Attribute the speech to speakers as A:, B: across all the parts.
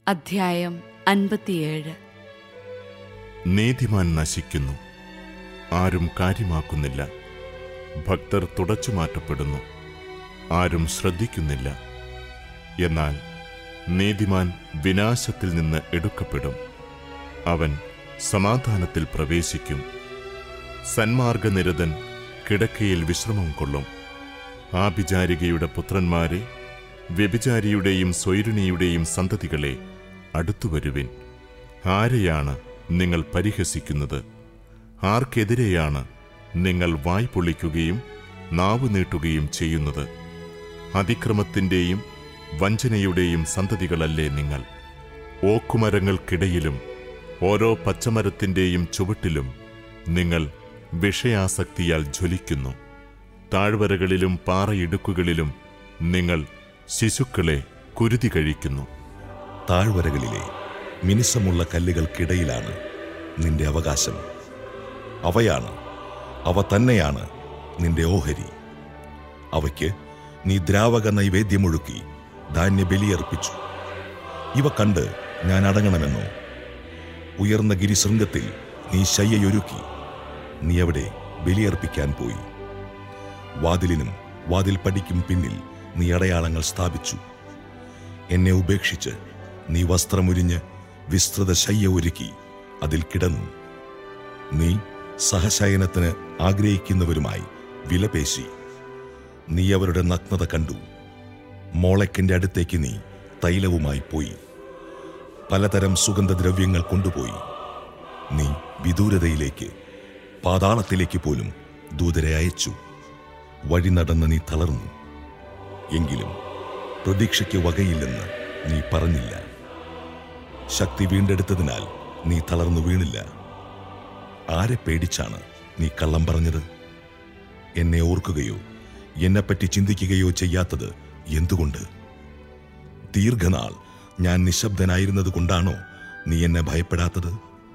A: അധ്യായം അൻപത്തിയേഴ്
B: നീതിമാൻ നശിക്കുന്നു ആരും കാര്യമാക്കുന്നില്ല ഭക്തർ തുടച്ചു മാറ്റപ്പെടുന്നു ആരും ശ്രദ്ധിക്കുന്നില്ല എന്നാൽ നീതിമാൻ വിനാശത്തിൽ നിന്ന് എടുക്കപ്പെടും അവൻ സമാധാനത്തിൽ പ്രവേശിക്കും സന്മാർഗനിരതൻ കിടക്കയിൽ വിശ്രമം കൊള്ളും ആഭിചാരികയുടെ പുത്രന്മാരെ വ്യഭിചാരിയുടെയും സ്വൈരിണിയുടെയും സന്തതികളെ അടുത്തുവരുവിൻ ആരെയാണ് നിങ്ങൾ പരിഹസിക്കുന്നത് ആർക്കെതിരെയാണ് നിങ്ങൾ വായ് പൊളിക്കുകയും നാവ് നീട്ടുകയും ചെയ്യുന്നത് അതിക്രമത്തിൻ്റെയും വഞ്ചനയുടെയും സന്തതികളല്ലേ നിങ്ങൾ ഓക്കുമരങ്ങൾക്കിടയിലും ഓരോ പച്ചമരത്തിൻ്റെയും ചുവട്ടിലും നിങ്ങൾ വിഷയാസക്തിയാൽ ജ്വലിക്കുന്നു താഴ്വരകളിലും പാറയിടുക്കുകളിലും നിങ്ങൾ ശിശുക്കളെ കുരുതി കഴിക്കുന്നു
C: താഴ്വരകളിലെ മിനുസമുള്ള കല്ലുകൾക്കിടയിലാണ് നിന്റെ അവകാശം അവയാണ് അവ തന്നെയാണ് നിന്റെ ഓഹരി അവയ്ക്ക് നീ ദ്രാവക നൈവേദ്യമൊഴുക്കി ധാന്യബലിയർപ്പിച്ചു ഇവ കണ്ട് ഞാൻ അടങ്ങണമെന്നോ ഉയർന്ന ഗിരിശൃംഗത്തിൽ നീ ശയ്യയൊരുക്കി നീ അവിടെ ബലിയർപ്പിക്കാൻ പോയി വാതിലിനും വാതിൽ പടിക്കും പിന്നിൽ നീ അടയാളങ്ങൾ സ്ഥാപിച്ചു എന്നെ ഉപേക്ഷിച്ച് നീ വസ്ത്രമുരിഞ്ഞ് വിസ്തൃത ശയ്യ ഒരുക്കി അതിൽ കിടന്നു നീ സഹശയനത്തിന് ആഗ്രഹിക്കുന്നവരുമായി വിലപേശി നീ അവരുടെ നഗ്നത കണ്ടു മോളക്കിന്റെ അടുത്തേക്ക് നീ തൈലവുമായി പോയി പലതരം സുഗന്ധദ്രവ്യങ്ങൾ കൊണ്ടുപോയി നീ വിദൂരതയിലേക്ക് പാതാളത്തിലേക്ക് പോലും ദൂതരെ അയച്ചു വഴി നടന്ന് നീ തളർന്നു എങ്കിലും പ്രതീക്ഷയ്ക്ക് വകയില്ലെന്ന് നീ പറഞ്ഞില്ല ശക്തി വീണ്ടെടുത്തതിനാൽ നീ തളർന്നു വീണില്ല ആരെ പേടിച്ചാണ് നീ കള്ളം പറഞ്ഞത് എന്നെ ഓർക്കുകയോ എന്നെപ്പറ്റി ചിന്തിക്കുകയോ ചെയ്യാത്തത് എന്തുകൊണ്ട് ദീർഘനാൾ ഞാൻ നിശബ്ദനായിരുന്നത് കൊണ്ടാണോ നീ എന്നെ ഭയപ്പെടാത്തത്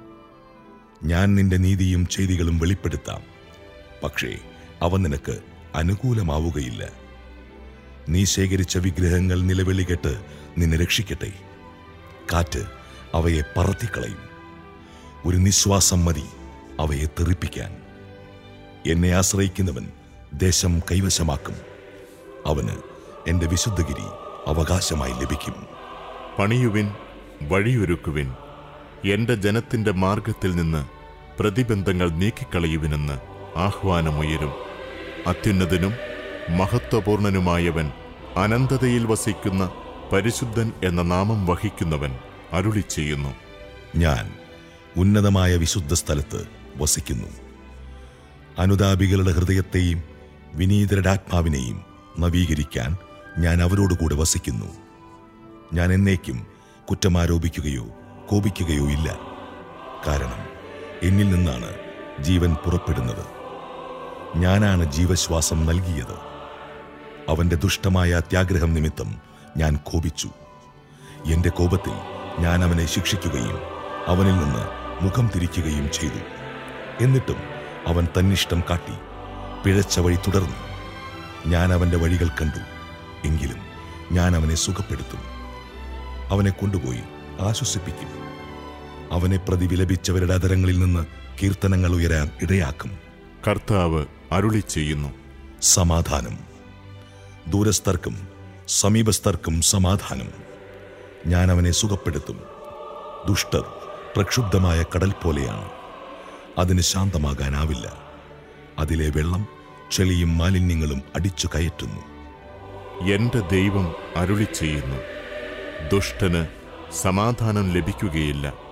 C: ഞാൻ നിന്റെ നീതിയും ചെയ്തികളും വെളിപ്പെടുത്താം പക്ഷേ അവ നിനക്ക് അനുകൂലമാവുകയില്ല നീ ശേഖരിച്ച വിഗ്രഹങ്ങൾ നിലവിളി കേട്ട് നിന്നെ രക്ഷിക്കട്ടെ കാറ്റ് അവയെ പറത്തിക്കളയും ഒരു നിശ്വാസം മതി അവയെ തെറിപ്പിക്കാൻ എന്നെ ആശ്രയിക്കുന്നവൻ ദേശം കൈവശമാക്കും അവന് എന്റെ വിശുദ്ധഗിരി അവകാശമായി ലഭിക്കും
B: പണിയുവിൻ വഴിയൊരുക്കുവിൻ എന്റെ ജനത്തിന്റെ മാർഗത്തിൽ നിന്ന് പ്രതിബന്ധങ്ങൾ നീക്കിക്കളയുവിനെന്ന് ആഹ്വാനമുയരും അത്യുന്നതനും മഹത്വപൂർണനുമായവൻ അനന്തതയിൽ വസിക്കുന്ന പരിശുദ്ധൻ എന്ന നാമം വഹിക്കുന്നവൻ അരുളി ചെയ്യുന്നു
C: ഞാൻ ഉന്നതമായ വിശുദ്ധ സ്ഥലത്ത് വസിക്കുന്നു അനുതാപികളുടെ ഹൃദയത്തെയും വിനീതരുടെ ആത്മാവിനെയും നവീകരിക്കാൻ ഞാൻ അവരോടുകൂടെ വസിക്കുന്നു ഞാൻ എന്നേക്കും കുറ്റമാരോപിക്കുകയോ കോപിക്കുകയോ ഇല്ല കാരണം എന്നിൽ നിന്നാണ് ജീവൻ പുറപ്പെടുന്നത് ഞാനാണ് ജീവശ്വാസം നൽകിയത് അവന്റെ ദുഷ്ടമായ അത്യാഗ്രഹം നിമിത്തം ഞാൻ കോപിച്ചു എന്റെ കോപത്തിൽ ഞാൻ അവനെ ശിക്ഷിക്കുകയും അവനിൽ നിന്ന് മുഖം തിരിക്കുകയും ചെയ്തു എന്നിട്ടും അവൻ തന്നിഷ്ടം കാട്ടി പിഴച്ച വഴി തുടർന്നു ഞാൻ അവന്റെ വഴികൾ കണ്ടു എങ്കിലും ഞാൻ അവനെ സുഖപ്പെടുത്തും അവനെ കൊണ്ടുപോയി ആശ്വസിപ്പിക്കും അവനെ പ്രതി വിലപിച്ചവരുടെ അതരങ്ങളിൽ നിന്ന് കീർത്തനങ്ങൾ ഉയരാൻ ഇടയാക്കും
B: കർത്താവ് അരുളി ചെയ്യുന്നു
C: സമാധാനം ദൂരസ്ഥർക്കും സമീപസ്ഥർക്കും സമാധാനം ഞാൻ അവനെ സുഖപ്പെടുത്തും ദുഷ്ടർ പ്രക്ഷുബ്ധമായ കടൽ പോലെയാണ് അതിന് ശാന്തമാകാനാവില്ല അതിലെ വെള്ളം ചെളിയും മാലിന്യങ്ങളും അടിച്ചു കയറ്റുന്നു
B: എന്റെ ദൈവം അരുളി ചെയ്യുന്നു ദുഷ്ടന് സമാധാനം ലഭിക്കുകയില്ല